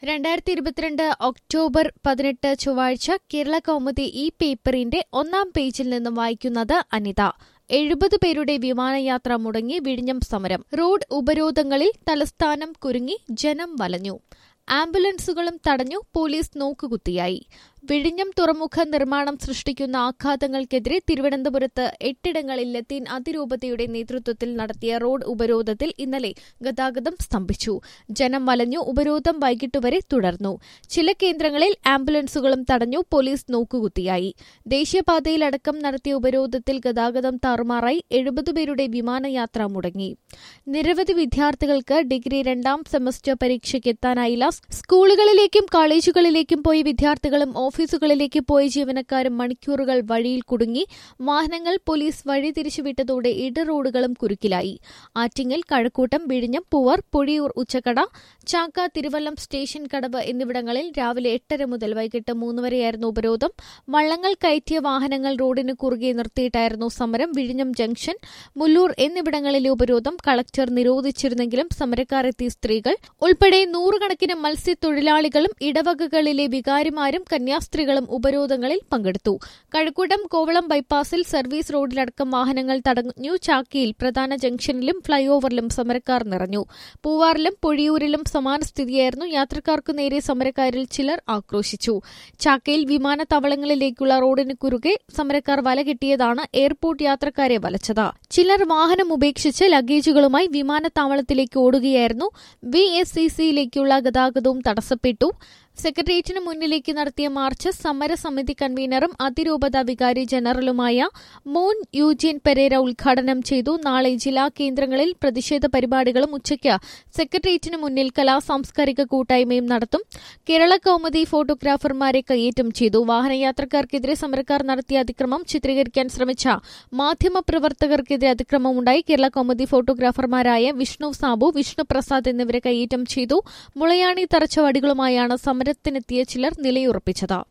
രണ്ടായിരത്തി ഇരുപത്തിരണ്ട് ഒക്ടോബർ പതിനെട്ട് ചൊവ്വാഴ്ച കേരള കൗമുദി ഈ പേപ്പറിന്റെ ഒന്നാം പേജിൽ നിന്നും വായിക്കുന്നത് അനിത എഴുപത് പേരുടെ വിമാനയാത്ര മുടങ്ങി വിഴിഞ്ഞം സമരം റോഡ് ഉപരോധങ്ങളിൽ തലസ്ഥാനം കുരുങ്ങി ജനം വലഞ്ഞു ആംബുലൻസുകളും തടഞ്ഞു പോലീസ് നോക്കുകുത്തിയായി വിഴിഞ്ഞം തുറമുഖ നിർമ്മാണം സൃഷ്ടിക്കുന്ന ആഘാതങ്ങൾക്കെതിരെ തിരുവനന്തപുരത്ത് എട്ടിടങ്ങളിൽ ലത്തീൻ അതിരൂപതയുടെ നേതൃത്വത്തിൽ നടത്തിയ റോഡ് ഉപരോധത്തിൽ ഇന്നലെ ഗതാഗതം സ്തംഭിച്ചു ജനം വലഞ്ഞു ഉപരോധം വൈകിട്ടുവരെ തുടർന്നു ചില കേന്ദ്രങ്ങളിൽ ആംബുലൻസുകളും തടഞ്ഞു പോലീസ് നോക്കുകുത്തിയായി ദേശീയപാതയിലടക്കം നടത്തിയ ഉപരോധത്തിൽ ഗതാഗതം താറുമാറായി എഴുപത് പേരുടെ വിമാനയാത്ര മുടങ്ങി നിരവധി വിദ്യാർത്ഥികൾക്ക് ഡിഗ്രി രണ്ടാം സെമസ്റ്റർ പരീക്ഷയ്ക്ക് എത്താനായില്ല സ്കൂളുകളിലേക്കും കോളേജുകളിലേക്കും പോയി വിദ്യാർത്ഥികളും ഓഫീസുകളിലേക്ക് പോയ ജീവനക്കാരും മണിക്കൂറുകൾ വഴിയിൽ കുടുങ്ങി വാഹനങ്ങൾ പോലീസ് വഴി തിരിച്ചുവിട്ടതോടെ ഇട റോഡുകളും കുരുക്കിലായി ആറ്റിങ്ങൽ കഴക്കൂട്ടം വിഴിഞ്ഞം പൂവർ പൊഴിയൂർ ഉച്ചക്കട ചാക്ക തിരുവല്ലം സ്റ്റേഷൻ കടവ് എന്നിവിടങ്ങളിൽ രാവിലെ എട്ടര മുതൽ വൈകിട്ട് മൂന്ന് വരെയായിരുന്നു ഉപരോധം വള്ളങ്ങൾ കയറ്റിയ വാഹനങ്ങൾ റോഡിന് കുറുകെ നിർത്തിയിട്ടായിരുന്നു സമരം വിഴിഞ്ഞം ജംഗ്ഷൻ മുല്ലൂർ എന്നിവിടങ്ങളിലെ ഉപരോധം കളക്ടർ നിരോധിച്ചിരുന്നെങ്കിലും സമരക്കാർ എത്തിയ സ്ത്രീകൾ ഉൾപ്പെടെ നൂറുകണക്കിന് മത്സ്യത്തൊഴിലാളികളും ഇടവകകളിലെ വികാരിമാരും കന്യാസ്ത്രീകളും ഉപരോധങ്ങളിൽ പങ്കെടുത്തു കഴക്കൂട്ടം കോവളം ബൈപ്പാസിൽ സർവീസ് റോഡിലടക്കം വാഹനങ്ങൾ തടഞ്ഞു ചാക്കിയിൽ പ്രധാന ജംഗ്ഷനിലും ഫ്ളൈ ഓവറിലും സമരക്കാർ നിറഞ്ഞു പൂവാറിലും പൊഴിയൂരിലും സമാന സ്ഥിതിയായിരുന്നു യാത്രക്കാർക്കു നേരെ സമരക്കാരിൽ ചിലർ ആക്രോശിച്ചു ചാക്കയിൽ വിമാനത്താവളങ്ങളിലേക്കുള്ള റോഡിന് കുറുകെ സമരക്കാർ വലകെട്ടിയതാണ് എയർപോർട്ട് യാത്രക്കാരെ വലച്ചത് ചിലർ വാഹനം ഉപേക്ഷിച്ച് ലഗേജുകളുമായി വിമാനത്താവളത്തിലേക്ക് ഓടുകയായിരുന്നു വി എസ് സി സിയിലേക്കുള്ള ഗതാഗതവും തടസ്സപ്പെട്ടു സെക്രട്ടേറിയറ്റിന് മുന്നിലേക്ക് നടത്തിയ മാർച്ച് സമരസമിതി കൺവീനറും അതിരൂപത വികാരി ജനറലുമായ മോൻ യൂജിയൻ പെരേര ഉദ്ഘാടനം ചെയ്തു നാളെ ജില്ലാ കേന്ദ്രങ്ങളിൽ പ്രതിഷേധ പരിപാടികളും ഉച്ചയ്ക്ക് സെക്രട്ടേറിയറ്റിന് മുന്നിൽ കലാ സാംസ്കാരിക കൂട്ടായ്മയും നടത്തും കേരള കൌമുദി ഫോട്ടോഗ്രാഫർമാരെ കയ്യേറ്റം ചെയ്തു വാഹനയാത്രക്കാർക്കെതിരെ സമരക്കാർ നടത്തിയ അതിക്രമം ചിത്രീകരിക്കാൻ ശ്രമിച്ച മാധ്യമപ്രവർത്തകർക്കെതിരെ അതിക്രമമുണ്ടായി കേരള കൌമുദി ഫോട്ടോഗ്രാഫർമാരായ വിഷ്ണു സാബു വിഷ്ണു പ്രസാദ് എന്നിവരെ കയ്യേറ്റം ചെയ്തു മുളയാണി തറച്ച വടികളുമായാണ് സമരത്തിനെത്തിയ ചിലർ നിലയുറപ്പിച്ചത്